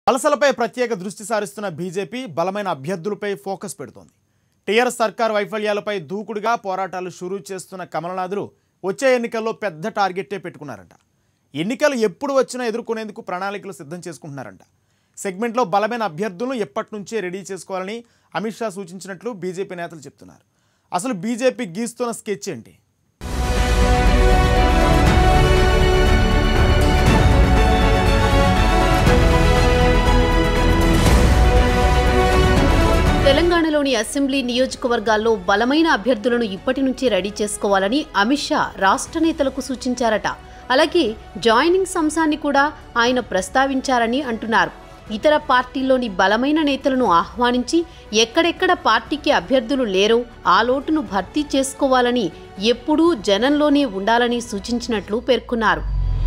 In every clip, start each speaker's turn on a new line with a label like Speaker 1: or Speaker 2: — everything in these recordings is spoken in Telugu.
Speaker 1: వలసలపై ప్రత్యేక దృష్టి సారిస్తున్న బీజేపీ బలమైన అభ్యర్థులపై ఫోకస్ పెడుతోంది టీఆర్ఎస్ సర్కార్ వైఫల్యాలపై దూకుడుగా పోరాటాలు షురూ చేస్తున్న కమలనాథులు వచ్చే ఎన్నికల్లో పెద్ద టార్గెట్టే పెట్టుకున్నారంట ఎన్నికలు ఎప్పుడు వచ్చినా ఎదుర్కొనేందుకు ప్రణాళికలు సిద్ధం చేసుకుంటున్నారంట సెగ్మెంట్లో బలమైన అభ్యర్థులను ఎప్పటి నుంచే రెడీ చేసుకోవాలని అమిత్ షా సూచించినట్లు బీజేపీ నేతలు చెప్తున్నారు అసలు బీజేపీ గీస్తున్న స్కెచ్ ఏంటి
Speaker 2: తెలంగాణలోని అసెంబ్లీ నియోజకవర్గాల్లో బలమైన అభ్యర్థులను ఇప్పటి నుంచి రెడీ చేసుకోవాలని అమిత్ షా రాష్ట్ర నేతలకు సూచించారట అలాగే జాయినింగ్ అంశాన్ని కూడా ఆయన ప్రస్తావించారని అంటున్నారు ఇతర పార్టీల్లోని బలమైన నేతలను ఆహ్వానించి ఎక్కడెక్కడ పార్టీకి అభ్యర్థులు లేరో ఆ లోటును భర్తీ చేసుకోవాలని ఎప్పుడూ జనంలోనే ఉండాలని సూచించినట్లు పేర్కొన్నారు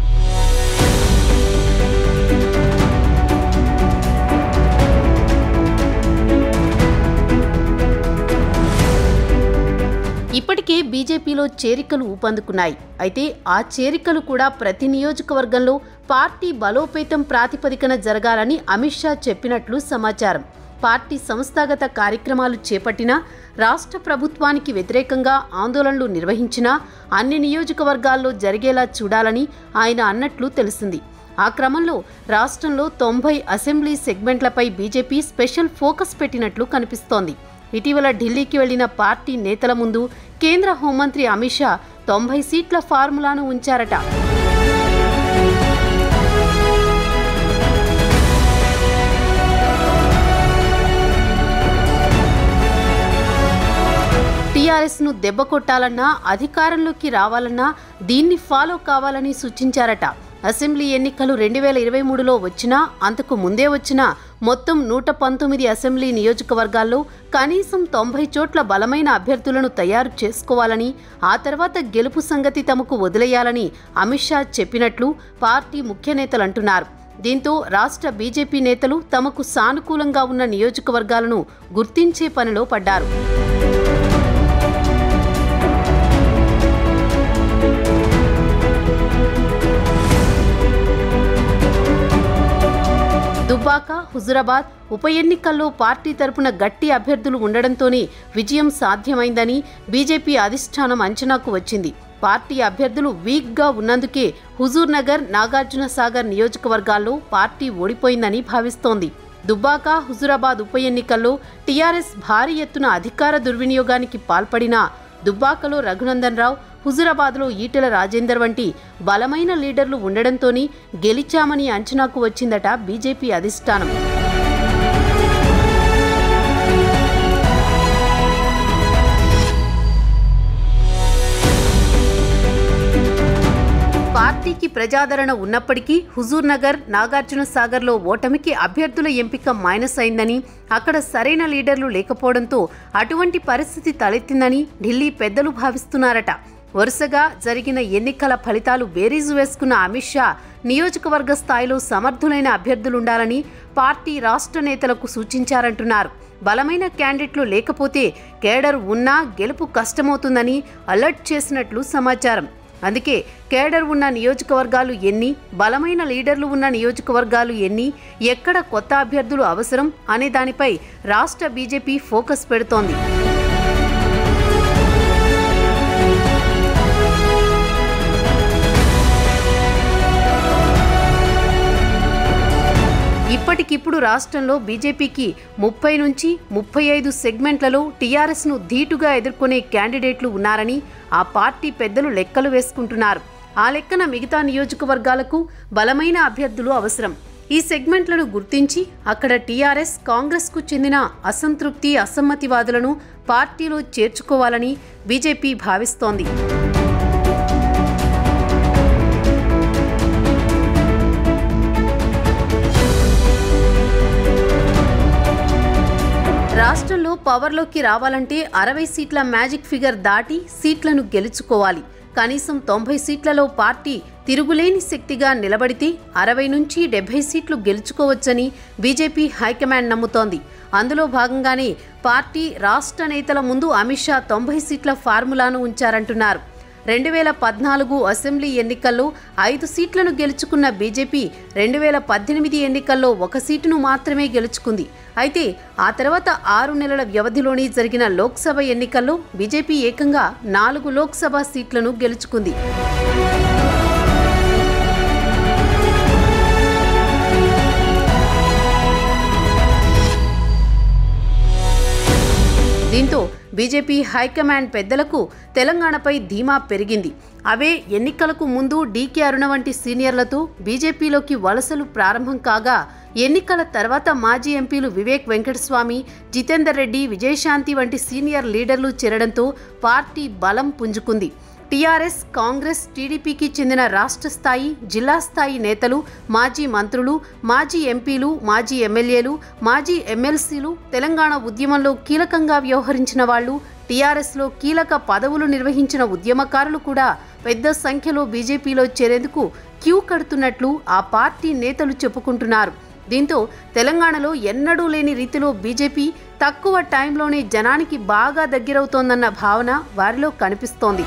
Speaker 2: ఇప్పటికే బీజేపీలో చేరికలు ఊపందుకున్నాయి అయితే ఆ చేరికలు కూడా ప్రతి నియోజకవర్గంలో పార్టీ బలోపేతం ప్రాతిపదికన జరగాలని అమిత్ షా చెప్పినట్లు సమాచారం పార్టీ సంస్థాగత కార్యక్రమాలు చేపట్టినా రాష్ట్ర ప్రభుత్వానికి వ్యతిరేకంగా ఆందోళనలు నిర్వహించినా అన్ని నియోజకవర్గాల్లో జరిగేలా చూడాలని ఆయన అన్నట్లు తెలిసింది ఆ క్రమంలో రాష్ట్రంలో తొంభై అసెంబ్లీ సెగ్మెంట్లపై బీజేపీ స్పెషల్ ఫోకస్ పెట్టినట్లు కనిపిస్తోంది ఇటీవల ఢిల్లీకి వెళ్లిన పార్టీ నేతల ముందు కేంద్ర హోంమంత్రి అమిత్ షా తొంభై సీట్ల ఫార్ములాను ఉంచారట టీఆర్ఎస్ ను దెబ్బ కొట్టాలన్నా అధికారంలోకి రావాలన్నా దీన్ని ఫాలో కావాలని సూచించారట అసెంబ్లీ ఎన్నికలు రెండు వేల ఇరవై మూడులో వచ్చినా అంతకు ముందే వచ్చినా మొత్తం నూట పంతొమ్మిది అసెంబ్లీ నియోజకవర్గాల్లో కనీసం తొంభై చోట్ల బలమైన అభ్యర్థులను తయారు చేసుకోవాలని ఆ తర్వాత గెలుపు సంగతి తమకు వదిలేయాలని అమిత్ షా చెప్పినట్లు పార్టీ ముఖ్య నేతలు అంటున్నారు దీంతో రాష్ట్ర బీజేపీ నేతలు తమకు సానుకూలంగా ఉన్న నియోజకవర్గాలను గుర్తించే పనిలో పడ్డారు దుబ్బాక హుజురాబాద్ ఉప ఎన్నికల్లో పార్టీ తరపున గట్టి అభ్యర్థులు ఉండడంతోనే విజయం సాధ్యమైందని బీజేపీ అధిష్టానం అంచనాకు వచ్చింది పార్టీ అభ్యర్థులు వీక్గా ఉన్నందుకే హుజూర్ నగర్ నాగార్జున సాగర్ నియోజకవర్గాల్లో పార్టీ ఓడిపోయిందని భావిస్తోంది దుబ్బాక హుజురాబాద్ ఉప ఎన్నికల్లో టీఆర్ఎస్ భారీ ఎత్తున అధికార దుర్వినియోగానికి పాల్పడినా దుబ్బాకలో రఘునందన్ రావు హుజురాబాద్లో ఈటెల రాజేందర్ వంటి బలమైన లీడర్లు ఉండడంతోనే గెలిచామని అంచనాకు వచ్చిందట బీజేపీ అధిష్టానం పార్టీకి ప్రజాదరణ ఉన్నప్పటికీ హుజూర్ నగర్ నాగార్జున సాగర్లో ఓటమికి అభ్యర్థుల ఎంపిక మైనస్ అయిందని అక్కడ సరైన లీడర్లు లేకపోవడంతో అటువంటి పరిస్థితి తలెత్తిందని ఢిల్లీ పెద్దలు భావిస్తున్నారట వరుసగా జరిగిన ఎన్నికల ఫలితాలు బేరీజు వేసుకున్న అమిత్ షా నియోజకవర్గ స్థాయిలో సమర్థులైన అభ్యర్థులుండాలని పార్టీ రాష్ట్ర నేతలకు సూచించారంటున్నారు బలమైన క్యాండిడేట్లు లేకపోతే కేడర్ ఉన్నా గెలుపు కష్టమవుతుందని అలర్ట్ చేసినట్లు సమాచారం అందుకే కేడర్ ఉన్న నియోజకవర్గాలు ఎన్ని బలమైన లీడర్లు ఉన్న నియోజకవర్గాలు ఎన్ని ఎక్కడ కొత్త అభ్యర్థులు అవసరం అనే దానిపై రాష్ట్ర బీజేపీ ఫోకస్ పెడుతోంది ఇప్పటికిప్పుడు రాష్ట్రంలో బీజేపీకి ముప్పై నుంచి ముప్పై ఐదు సెగ్మెంట్లలో టీఆర్ఎస్ను ధీటుగా ఎదుర్కొనే క్యాండిడేట్లు ఉన్నారని ఆ పార్టీ పెద్దలు లెక్కలు వేసుకుంటున్నారు ఆ లెక్కన మిగతా నియోజకవర్గాలకు బలమైన అభ్యర్థులు అవసరం ఈ సెగ్మెంట్లను గుర్తించి అక్కడ టీఆర్ఎస్ కాంగ్రెస్కు చెందిన అసంతృప్తి అసమ్మతివాదులను పార్టీలో చేర్చుకోవాలని బీజేపీ భావిస్తోంది రాష్ట్రంలో పవర్లోకి రావాలంటే అరవై సీట్ల మ్యాజిక్ ఫిగర్ దాటి సీట్లను గెలుచుకోవాలి కనీసం తొంభై సీట్లలో పార్టీ తిరుగులేని శక్తిగా నిలబడితే అరవై నుంచి డెబ్బై సీట్లు గెలుచుకోవచ్చని బీజేపీ హైకమాండ్ నమ్ముతోంది అందులో భాగంగానే పార్టీ రాష్ట్ర నేతల ముందు అమిత్ షా తొంభై సీట్ల ఫార్ములాను ఉంచారంటున్నారు రెండు వేల పద్నాలుగు అసెంబ్లీ ఎన్నికల్లో ఐదు సీట్లను గెలుచుకున్న బీజేపీ రెండు వేల పద్దెనిమిది ఎన్నికల్లో ఒక సీటును మాత్రమే గెలుచుకుంది అయితే ఆ తర్వాత ఆరు నెలల వ్యవధిలోనే జరిగిన లోక్సభ ఎన్నికల్లో బీజేపీ ఏకంగా నాలుగు లోక్సభ సీట్లను గెలుచుకుంది దీంతో బీజేపీ హైకమాండ్ పెద్దలకు తెలంగాణపై ధీమా పెరిగింది అవే ఎన్నికలకు ముందు డీకే అరుణ వంటి సీనియర్లతో బీజేపీలోకి వలసలు ప్రారంభం కాగా ఎన్నికల తర్వాత మాజీ ఎంపీలు వివేక్ వెంకటస్వామి జితేందర్ రెడ్డి విజయశాంతి వంటి సీనియర్ లీడర్లు చేరడంతో పార్టీ బలం పుంజుకుంది టీఆర్ఎస్ కాంగ్రెస్ టీడీపీకి చెందిన రాష్ట్ర స్థాయి జిల్లా స్థాయి నేతలు మాజీ మంత్రులు మాజీ ఎంపీలు మాజీ ఎమ్మెల్యేలు మాజీ ఎమ్మెల్సీలు తెలంగాణ ఉద్యమంలో కీలకంగా వ్యవహరించిన వాళ్ళు టీఆర్ఎస్లో కీలక పదవులు నిర్వహించిన ఉద్యమకారులు కూడా పెద్ద సంఖ్యలో బీజేపీలో చేరేందుకు క్యూ కడుతున్నట్లు ఆ పార్టీ నేతలు చెప్పుకుంటున్నారు దీంతో తెలంగాణలో ఎన్నడూ లేని రీతిలో బీజేపీ తక్కువ టైంలోనే జనానికి బాగా దగ్గరవుతోందన్న భావన వారిలో కనిపిస్తోంది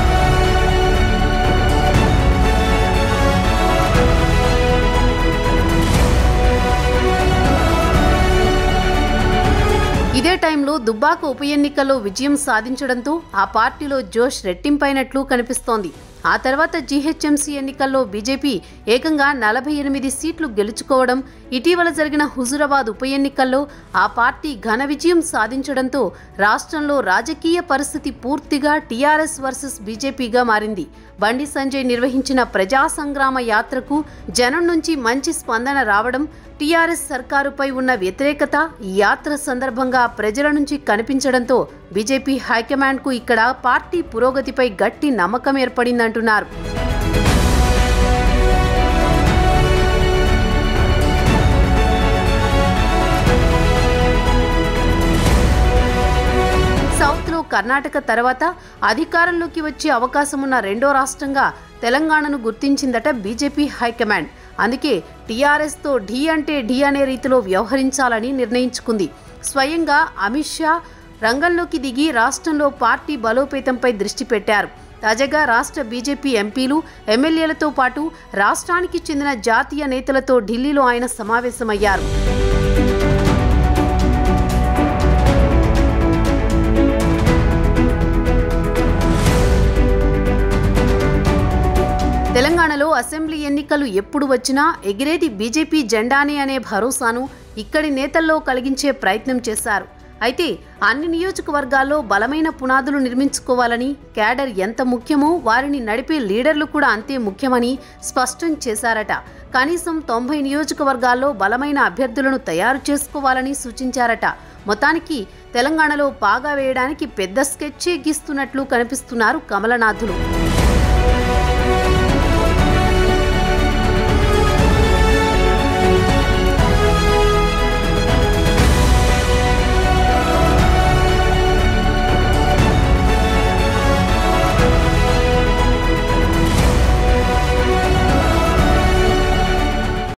Speaker 2: ఇదే టైంలో దుబ్బాక ఉప ఎన్నికల్లో విజయం సాధించడంతో ఆ పార్టీలో జోష్ రెట్టింపైనట్లు కనిపిస్తోంది ఆ తర్వాత జీహెచ్ఎంసీ ఎన్నికల్లో బీజేపీ ఏకంగా నలభై ఎనిమిది సీట్లు గెలుచుకోవడం ఇటీవల జరిగిన హుజురాబాద్ ఉప ఎన్నికల్లో ఆ పార్టీ ఘన విజయం సాధించడంతో రాష్ట్రంలో రాజకీయ పరిస్థితి పూర్తిగా టీఆర్ఎస్ వర్సెస్ బీజేపీగా మారింది బండి సంజయ్ నిర్వహించిన ప్రజా సంగ్రామ యాత్రకు జనం నుంచి మంచి స్పందన రావడం టీఆర్ఎస్ సర్కారుపై ఉన్న వ్యతిరేకత ఈ యాత్ర సందర్భంగా ప్రజల నుంచి కనిపించడంతో బీజేపీ హైకమాండ్కు ఇక్కడ పార్టీ పురోగతిపై గట్టి నమ్మకం ఏర్పడిందంటున్నారు సౌత్లో కర్ణాటక తర్వాత అధికారంలోకి వచ్చే అవకాశం ఉన్న రెండో రాష్ట్రంగా తెలంగాణను గుర్తించిందట బీజేపీ హైకమాండ్ అందుకే టీఆర్ఎస్తో ఢీ అంటే ఢీ అనే రీతిలో వ్యవహరించాలని నిర్ణయించుకుంది స్వయంగా అమిత్ షా రంగంలోకి దిగి రాష్ట్రంలో పార్టీ బలోపేతంపై దృష్టి పెట్టారు తాజాగా రాష్ట్ర బీజేపీ ఎంపీలు ఎమ్మెల్యేలతో పాటు రాష్ట్రానికి చెందిన జాతీయ నేతలతో ఢిల్లీలో ఆయన సమావేశమయ్యారు తెలంగాణలో అసెంబ్లీ ఎన్నికలు ఎప్పుడు వచ్చినా ఎగిరేది బీజేపీ జెండానే అనే భరోసాను ఇక్కడి నేతల్లో కలిగించే ప్రయత్నం చేశారు అయితే అన్ని నియోజకవర్గాల్లో బలమైన పునాదులు నిర్మించుకోవాలని క్యాడర్ ఎంత ముఖ్యమో వారిని నడిపే లీడర్లు కూడా అంతే ముఖ్యమని స్పష్టం చేశారట కనీసం తొంభై నియోజకవర్గాల్లో బలమైన అభ్యర్థులను తయారు చేసుకోవాలని సూచించారట మొత్తానికి తెలంగాణలో పాగా వేయడానికి పెద్ద స్కెచ్చే గీస్తున్నట్లు కనిపిస్తున్నారు కమలనాథులు